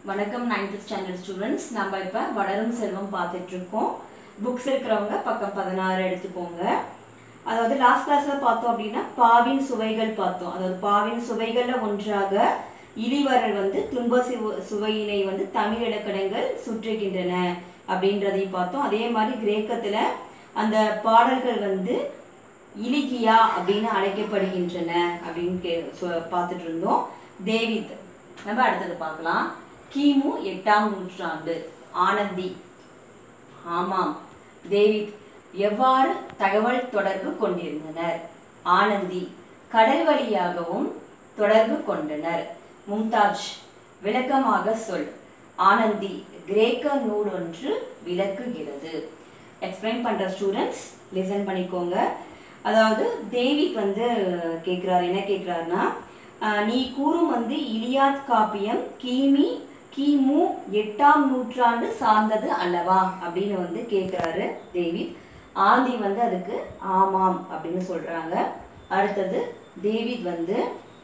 வணக்கம் ninth standard students நம்ம இப்போ வளரும் செல்வம் பார்த்துட்டு இருக்கோம் புக்ஸ் இருக்கிறவங்க பக்கம் பதினாறு எடுத்துக்கோங்க அதாவது லாஸ்ட் கிளாஸ்ல பார்த்தோம் அப்படின்னா பாவின் சுவைகள் பார்த்தோம் அதாவது பாவின் சுவைகள்ல ஒன்றாக இளிவரல் வந்து துன்ப சுவ- சுவையினை வந்து தமிழ் இலக்கணங்கள் சுற்றுகின்றன அப்படின்றதையும் பார்த்தோம் அதே மாதிரி கிரேக்கத்துல அந்த பாடல்கள் வந்து இலிகியா அப்படின்னு அழைக்கப்படுகின்றன அப்படின்னு கே சொ- பார்த்துட்டு இருந்தோம் தேவித் நம்ம அடுத்தது பார்க்கலாம் கிமு எட்டாம் நூற்றாண்டு ஆனந்தி ஆமாம் தேவித் எவ்வாறு தகவல் தொடர்பு கொண்டிருந்தனர் ஆனந்தி கடல் வழியாகவும் தொடர்பு கொண்டனர் மும்தாஜ் விளக்கமாக சொல் ஆனந்தி கிரேக்க நூல் ஒன்று விளக்குகிறது எக்ஸ்பிளைன் பண்ற ஸ்டூடெண்ட்ஸ் லிசன் பண்ணிக்கோங்க அதாவது தேவிக் வந்து கேட்குறாரு என்ன கேட்குறாருன்னா நீ கூறும் வந்து இலியாத் காப்பியம் கிமி கிமு எட்டாம் நூற்றாண்டு சார்ந்தது அல்லவா அப்படின்னு வந்து கேட்குறாரு தேவித் ஆந்தி வந்து அதுக்கு ஆமாம் அப்படின்னு சொல்றாங்க அடுத்தது தேவித் வந்து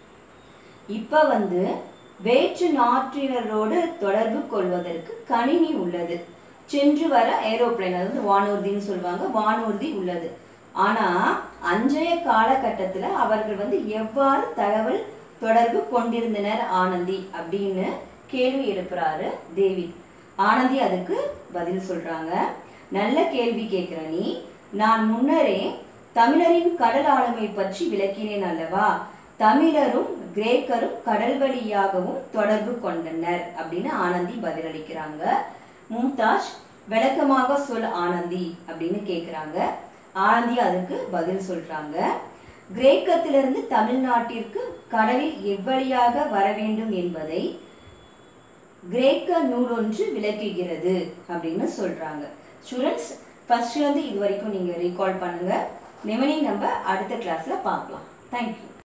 இப்ப வந்து வேற்று நாட்டினரோடு தொடர்பு கொள்வதற்கு கணினி உள்ளது சென்று வர ஏரோப்ளேன் அதாவது வானூர்தின்னு சொல்லுவாங்க வானூர்தி உள்ளது ஆனா அன்றைய காலகட்டத்துல அவர்கள் வந்து எவ்வாறு தகவல் தொடர்பு கொண்டிருந்தனர் ஆனந்தி அப்படின்னு கேள்வி எழுப்புறாரு தேவி ஆனந்தி அதுக்கு பதில் சொல்றாங்க நல்ல கேள்வி கேட்கிற நீ நான் முன்னரே தமிழரின் கடல் ஆளுமை பற்றி விளக்கினேன் அல்லவா தமிழரும் கிரேக்கரும் கடல் வழியாகவும் தொடர்பு கொண்டனர் அப்படின்னு ஆனந்தி பதிலளிக்கிறாங்க மும்தாஜ் விளக்கமாக சொல் ஆனந்தி அப்படின்னு கேக்குறாங்க ஆனந்தி அதுக்கு பதில் சொல்றாங்க கிரேக்கத்திலிருந்து தமிழ்நாட்டிற்கு கடலில் எவ்வழியாக வர வேண்டும் என்பதை கிரேக்க நூல் ஒன்று விளக்குகிறது அப்படின்னு சொல்றாங்க ஸ்டூடெண்ட்ஸ் ஃபர்ஸ்ட் வந்து இது வரைக்கும் நீங்க ரீகால் பண்ணுங்க ரிமைனிங் நம்ம அடுத்த கிளாஸ்ல பார்க்கலாம் தேங்க்யூ